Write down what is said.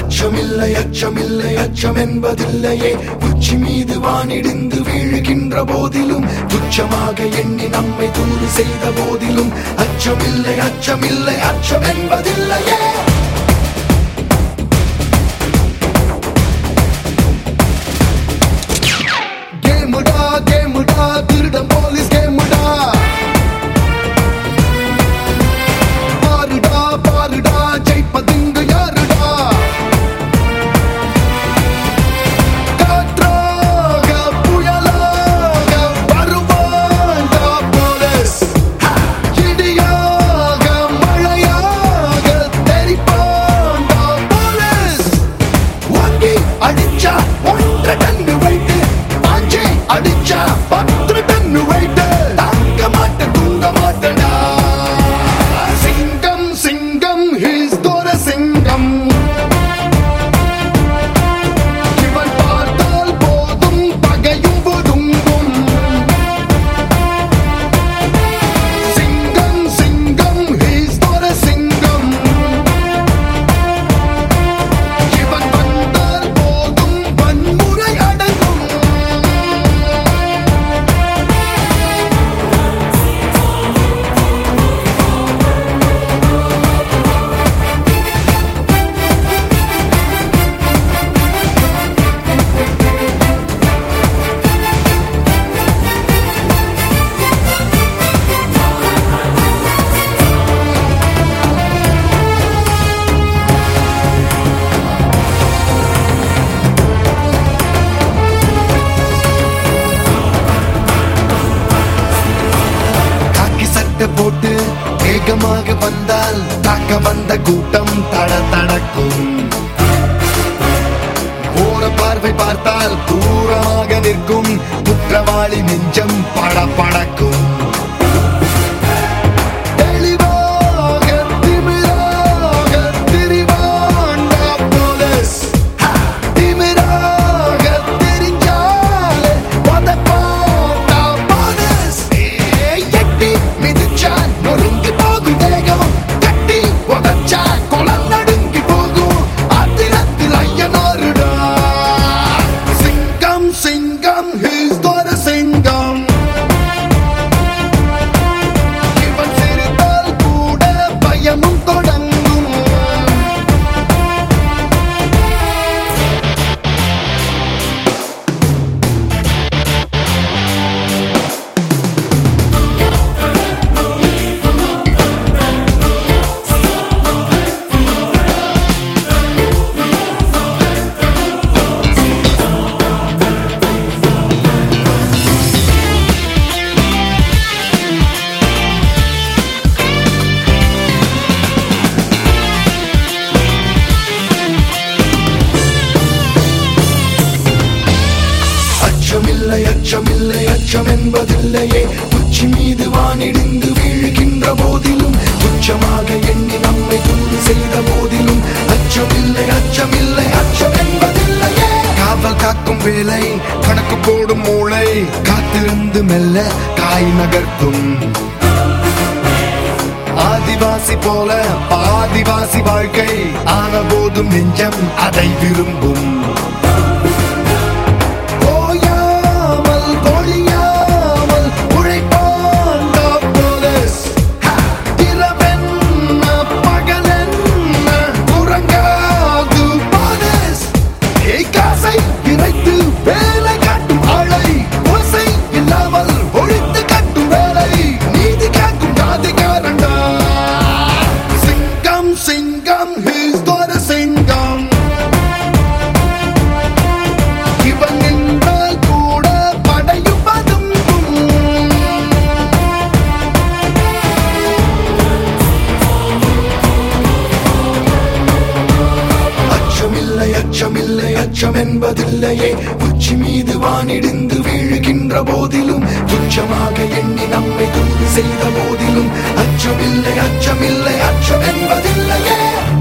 அச்சமில்லை அச்சமில்லை அச்சம் என்பதில்லையே உச்சி மீது வானிடிந்து வீழுகின்ற போதிலும் துச்சமாக எண்ணி நம்மை தூது செய்த போதிலும் அச்சமில்லை அச்சமில்லை அச்சம் என்பதில்லையே கேமுடா கேமுடா திருடம் போலீஸ் கேமுடா பாருடா பாருடா ஜெயிப்பதுங்க யாருடா காற்றாக புயலாக வருவான்டா போலீஸ் இடியாக மழையாக தெரிப்பான்டா போலீஸ் வாங்கி அடிச்சா ஒன்றரை டன்னு weight பாஞ்சு அடிச்சா பத்து டன்னு weight தாங்க மாட்ட தூங்க மாட்டடா சிங்கம் சிங்கம் ஹீஸ் தோர சிங்கம் இவன் பார்த்தால் போதும் பகையும் ஒதுங்கும் சிங்கம் சிங்கம் ஹீஸ் தோர சிங்கம் இவன் வந்தால் போதும் வன்முறை அடங்கும் காக்கி சட்டை போட்டு வேகமாக வந்தால் தாக்க வந்த கூட்டம் தட தடக்கும் போற பார்வை பார்த்தால் தூரமாக நிற்கும் குற்றவாளி நெஞ்சம் பட படக்கும் தெளிவாக திமிராக திரிவாண்டா போலீஸ் திமிராக தெரிஞ்சாலே உதைப்பாண்டா போலீஸ். ஏய், எட்டி மிதிச்சா நொறுங்கி போகும் தேகம். கட்டி உதைச்சா குளம் நடுங்கி போகும். ஆத்திரத்தில் ஐயனாருடா. சிங்கம் சிங்கம் he's got a சிங்கம் இவன் சிரித்தால் கூட பயமும் தொடங்கும் அச்சமில்லை அச்சமில்லை அச்சம் என்பதில்லையே உச்சி மீது வானிடிந்து வீழுகின்ற போதிலும் துச்சமாக எண்ணி நம்மை தூது செய்த போதிலும் அச்சமில்லை அச்சமில்லை அச்சம் என்பதில்லையே காவல் காக்கும் வேலை கணக்கு போடும் மூளை காத்திருந்து மெல்ல காய் நகர்த்தும் ஆதிவாசி போல ஆதிவாசி வாழ்க்கை ஆன போதும் நெஞ்சம் அதை விரும்பும் ஓயாமல் பொழியாமல் உழைப்பாண்டா போலீஸ் இரவென்ன பகலென்ன உறங்காது போலீஸ் ஏய் காசை இறைத்து வேலை காட்டும் ஆளை ஓசை இல்லாமல் ஒழித்து கட்டும் வேலை நீதி காக்கும் ஜாதிகாரண்டா சிங்கம் சிங்கம் ஹீஸ் got a சிங்கம் இவன் நின்றால் கூட படையும் பதுங்கும் அச்சமில்லை அச்சமில்லை அச்சம் என்பதில்லையே உச்சி மீது வானிடிந்து வீழுகின்ற போதிலும் துச்சமாக எண்ணி நம்மை தூது செய்த போதிலும் அச்சமில்லை அச்சமில்லை அச்சம் என்பதில்லையே